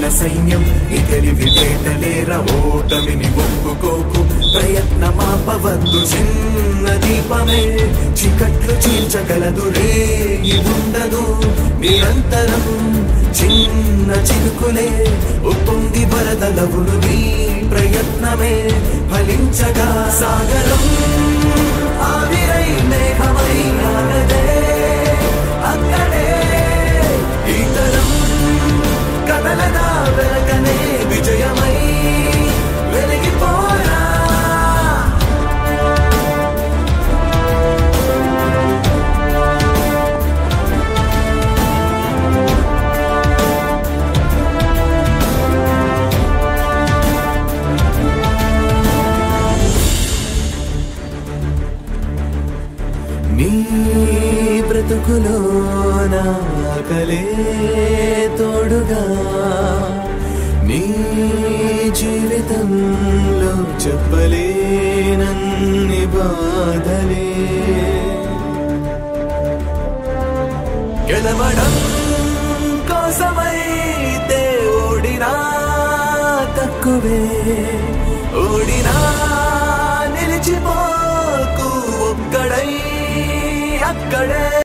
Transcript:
సైన్యం ఇతని వివేటలేర ఓటమిని ఒప్పుకోకు ప్రయత్నమాపవద్దు చిన్న దీపమే చికట్లు చీల్చగలదు రే ఉండదు నిరంతరం చిన్న చినుకులే ఉప్పొంగి వరదలవును నీ ప్రయత్నమే ఫలించగా సాగరం ఆవిరై మేఘమై ఆగదే అక్కడే ఈతరం కదలదా వెలగనే విజయమై వెలిగిపోరా నీ బ్రతుకులో నాకలే తోడుగా నీ జీవితంలో చెప్పలేనన్ని బాధలే గెలవడం కోసమైతే ఓడినా తక్కువే